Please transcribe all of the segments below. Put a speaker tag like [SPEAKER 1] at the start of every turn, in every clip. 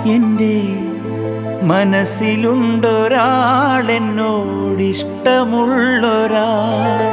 [SPEAKER 1] എൻ്റെ മനസ്സിലുണ്ടൊരാൾ എന്നോടിഷ്ടമുള്ളൊരാൾ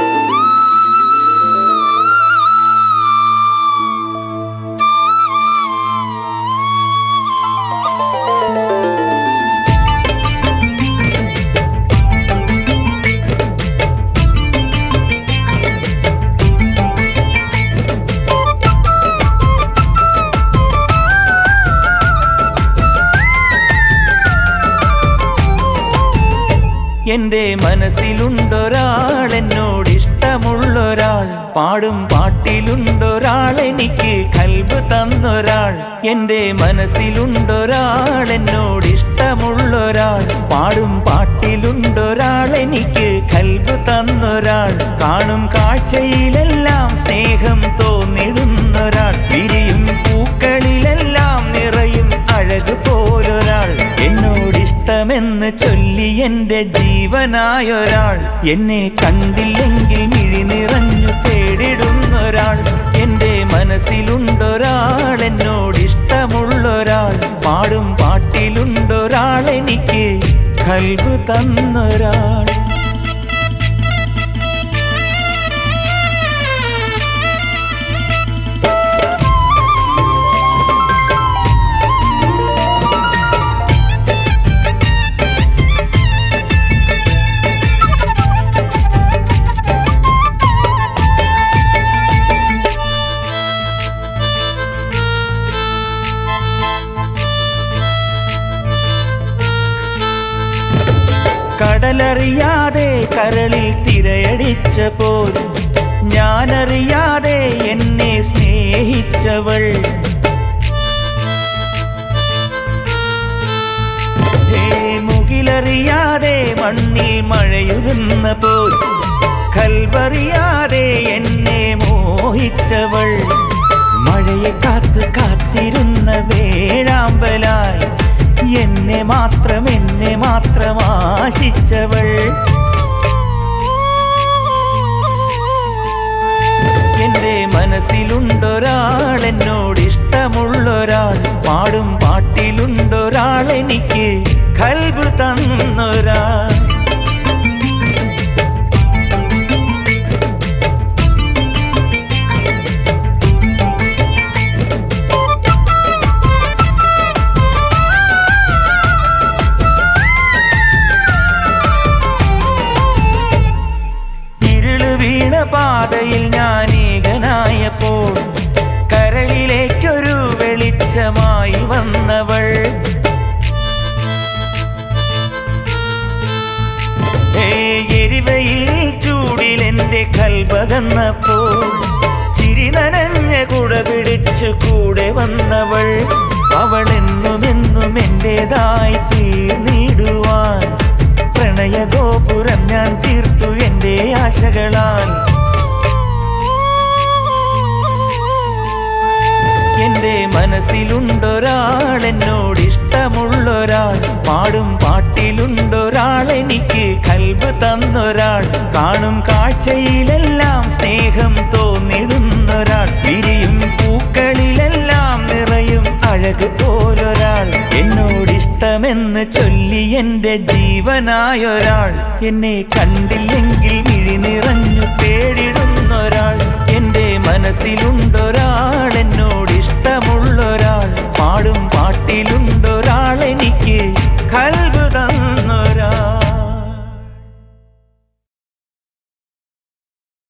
[SPEAKER 1] എന്റെ മനസ്സിലുണ്ടൊരാൾ എന്നോട് ഇഷ്ടമുള്ളൊരാൾ പാടും പാട്ടിലുണ്ടൊരാൾ എനിക്ക് കൽബ് തന്നൊരാൾ എന്റെ മനസ്സിലുണ്ടൊരാൾ എന്നോട് ഇഷ്ടമുള്ളൊരാൾ പാടും പാട്ടിലുണ്ടൊരാൾ എനിക്ക് കൽബ് തന്നൊരാൾ കാണും കാഴ്ചയിലെല്ലാം സ്നേഹം തോന്നിടുന്നൊരാൾ വിരിയും പൂക്കളിലെല്ലാം നിറയും അഴക് പോലൊരാൾ എന്നോടിഷ്ടമെന്ന് ചൊല്ലി എൻ്റെ ജീവനായൊരാൾ എന്നെ കണ്ടില്ലെങ്കിൽ മിഴി നിറഞ്ഞു തേടിടുന്നൊരാൾ എൻ്റെ മനസ്സിലുണ്ടൊരാൾ എന്നോടിഷ്ടമുള്ളൊരാൾ പാടും പാട്ടിലുണ്ടൊരാൾ എനിക്ക് കൽബ് തന്നൊരാൾ കടലറിയാതെ കരളിൽ തിരയടിച്ച പോൽ ഞാനറിയാതെ എന്നെ സ്നേഹിച്ചവൾ ഹേ മുകിലറിയാതെ മണ്ണിൽ മഴയുതുന്ന പോൽ കൽവറിയാതെ എന്നെ മോഹിച്ചവൾ മഴയെ കാത്ത് കാത്തിരുന്ന വേഴാമ്പലായി എന്നെ മാത്രം എന്നെ മാത്രം ആശിച്ചവൾ എന്റെ മനസ്സിലുണ്ടൊരാൾ എന്നോട് ഇഷ്ടമുള്ളൊരാൾ പാടും പാട്ടിലുണ്ടൊരാൾ എനിക്ക് കൽബ് തന്നൊരാൾ ഇരുള് വീണ പാതയിൽ ഞാൻ ഏകനായപ്പോൾ കരളിലേക്കൊരു വെളിച്ചമായി വന്നവൾ ഏ എരിവയിൽ ചൂടിൽ എൻ്റെ കൽപകന്നപ്പോൾ ചിരി നനഞ്ഞ കുട പിടിച്ചു കൂടെ വന്നവൾ അവൾ എന്നും എന്നും എൻ്റെതായി തീർന്നിടുവാൻ പ്രണയ ഗോപുരം ഞാൻ തീർത്തു എൻ്റെ ആശകളാൽ എന്റെ മനസ്സിലുണ്ടൊരാൾ എന്നോട് ഇഷ്ടമുള്ളൊരാൾ പാടും പാട്ടിലുണ്ടൊരാൾ എനിക്ക് കൽബ് തന്നൊരാൾ കാണും കാഴ്ചയിലെല്ലാം സ്നേഹം തോന്നിടുന്നൊരാൾ വിരിയും പൂക്കളിലെല്ലാം നിറയും അഴക് പോലൊരാൾ എന്നോടിഷ്ടമെന്ന് ചൊല്ലി എൻ്റെ ജീവനായൊരാൾ എന്നെ കണ്ടില്ലെങ്കിൽ മിഴി നിറഞ്ഞു തേടിടുന്നൊരാൾ എൻ്റെ മനസ്സിലുണ്ടൊരാൾ എന്നോടിഷ്ടമുള്ളൊരാൾ പാടും പാട്ടിലും